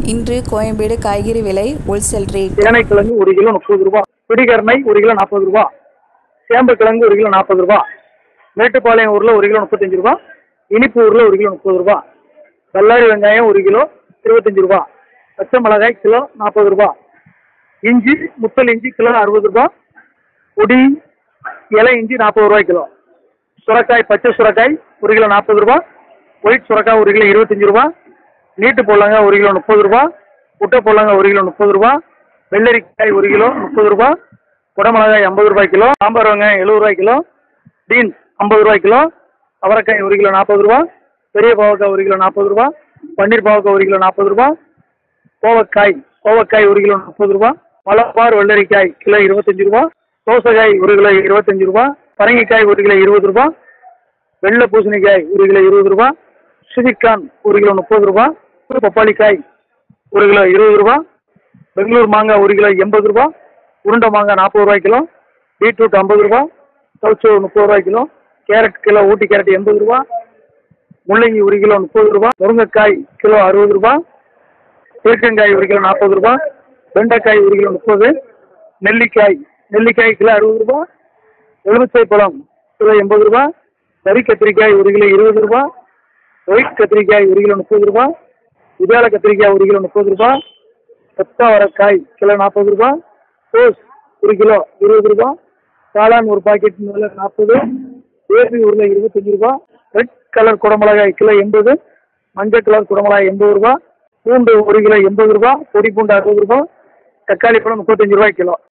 இன்று கோயம்பேடு காய்கறி விலை ஹோல்சேல் ரேட் சேனைக்கிழங்கு ஒரு கிலோ முப்பது ரூபா பிடிகரணை ஒரு கிலோ நாற்பது ரூபா சேம்பக்கிழங்கு ஒரு கிலோ நாற்பது ரூபா மேட்டுப்பாளையம் ஊரில் ஒரு கிலோ முப்பத்தஞ்சு ரூபா இனிப்பு ஊரில் ஒரு கிலோ முப்பது ரூபா பல்லாரி வெங்காயம் ஒரு கிலோ இருபத்தஞ்சு ரூபா பச்சை மிளகாய் கிலோ நாற்பது ரூபா இஞ்சி முத்தல் இஞ்சி கிலோ அறுபது ரூபா பொடி இலை இஞ்சி நாற்பது ரூபாய் கிலோ சுரக்காய் பச்சை சுரக்காய் ஒரு கிலோ நாற்பது ரூபா ஒயிட் சுரக்காய் ஒரு கிலோ இருபத்தஞ்சு ரூபா நீட்டு பொடலங்க ஒரு கிலோ முப்பது ரூபா முட்டை பொடலங்க ஒரு கிலோ முப்பது ரூபா வெள்ளரிக்காய் ஒரு கிலோ முப்பது ரூபா குடமிளகாய் ஐம்பது ரூபாய் கிலோ சாம்பார் வெங்காயம் எழுபது ரூபாய் கிலோ பீன்ஸ் ஐம்பது ரூபாய் கிலோ அவரைக்காய் ஒரு கிலோ நாற்பது ரூபா பெரிய பாவக்காய் ஒரு கிலோ நாற்பது ரூபா பன்னீர் பாவக்காய் ஒரு கிலோ நாற்பது ரூபா கோவக்காய் கோவக்காய் ஒரு கிலோ முப்பது ரூபா மலபார் வெள்ளரிக்காய் கிலோ இருபத்தஞ்சு ரூபா தோசைக்காய் ஒரு கிலோ இருபத்தஞ்சு ரூபா பரங்கிக்காய் ஒரு கிலோ இருபது ரூபா வெள்ளை பூசணிக்காய் ஒரு கிலோ இருபது ரூபா ஸ்வீட்கார்ன் ஒரு கிலோ முப்பது ரூபா பப்பாளிக்காய் ஒரு கிலோ இருபது ரூபா பெங்களூர் மாங்காய் ஒரு கிலோ எண்பது ரூபா உருண்டை மாங்காய் நாற்பது ரூபாய் கிலோ பீட்ரூட் ஐம்பது ரூபா சவுச்சோ முப்பது ரூபாய் kilo carrot kilo Ooty carrot எண்பது ரூபா முள்ளங்கி ஒரு கிலோ முப்பது ரூபா முருங்கைக்காய் கிலோ அறுபது ரூபா பீர்க்கங்காய் ஒரு கிலோ நாற்பது ரூபா வெண்டைக்காய் ஒரு கிலோ முப்பது நெல்லிக்காய் நெல்லிக்காய் கிலோ அறுபது ரூபா எலுமிச்சை பழம் கிலோ எண்பது ரூபா கறி கத்திரிக்காய் ஒரு கிலோ இருபது ரூபா ஒயிட் கத்திரிக்காய் ஒரு கிலோ முப்பது ரூபா உதால கத்திரிக்காய் ஒரு கிலோ முப்பது ரூபா கொத்தவரக்காய் கிலோ நாற்பது ரூபா கோஸ் ஒரு கிலோ இருபது ரூபா காளான் ஒரு பாக்கெட் மேலே நாற்பது பேபி உருளை இருபத்தஞ்சு ரூபா ரெட் கலர் குடமிளகாய் கிலோ எண்பது மஞ்சள் கலர் குடமிளகாய் எண்பது ரூபா பூண்டு ஒரு கிலோ எண்பது ரூபா பொடி பூண்டு அறுபது ரூபா தக்காளி பழம் முப்பத்தஞ்சு ரூபாய் கிலோ